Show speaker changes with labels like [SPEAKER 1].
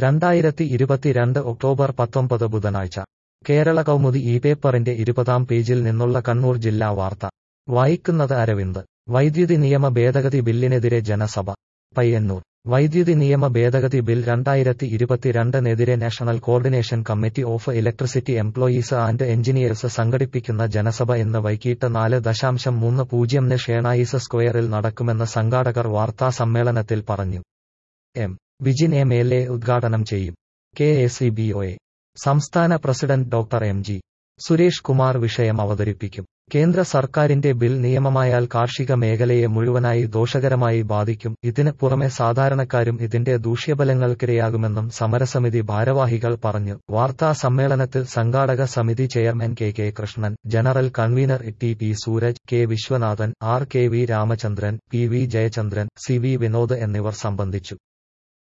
[SPEAKER 1] രണ്ടായിരത്തി ഇരുപത്തിരണ്ട് ഒക്ടോബർ പത്തൊമ്പത് ബുധനാഴ്ച കേരള കൗമുദി ഈ പേപ്പറിന്റെ ഇരുപതാം പേജിൽ നിന്നുള്ള കണ്ണൂർ ജില്ലാ വാർത്ത വായിക്കുന്നത് അരവിന്ദ് വൈദ്യുതി നിയമ ഭേദഗതി ബില്ലിനെതിരെ ജനസഭ പയ്യന്നൂർ വൈദ്യുതി നിയമ ഭേദഗതി ബിൽ രണ്ടായിരത്തി ഇരുപത്തിരണ്ടിനെതിരെ national coordination committee of electricity employees and engineers സംഘടിപ്പിക്കുന്ന ജനസഭ ഇന്ന് വൈകിട്ട് നാല് ദശാംശം മൂന്ന് പൂജ്യംന് ഷേണായിസ് സ്ക്വയറിൽ നടക്കുമെന്ന് സംഘാടകർ വാർത്താ സമ്മേളനത്തിൽ പറഞ്ഞു M Vijin M L A ഉദ്ഘാടനം ചെയ്യും K A C B O A സംസ്ഥാന president doctor M G Suresh Kumar വിഷയം അവതരിപ്പിക്കും കേന്ദ്ര സർക്കാരിന്റെ ബിൽ നിയമമായാൽ കാർഷിക മേഖലയെ മുഴുവനായി ദോഷകരമായി ബാധിക്കും ഇതിന് പുറമെ സാധാരണക്കാരും ഇതിന്റെ ദൂഷ്യഫലങ്ങൾക്കിരയാകുമെന്നും സമരസമിതി ഭാരവാഹികൾ പറഞ്ഞു വാർത്താ സമ്മേളനത്തിൽ സംഘാടക സമിതി chairman K K Krishnan general convener T P Sooraj K Viswanathan R K V Ramachandran P V Jayachandran C V Vinod എന്നിവർ സംബന്ധിച്ചു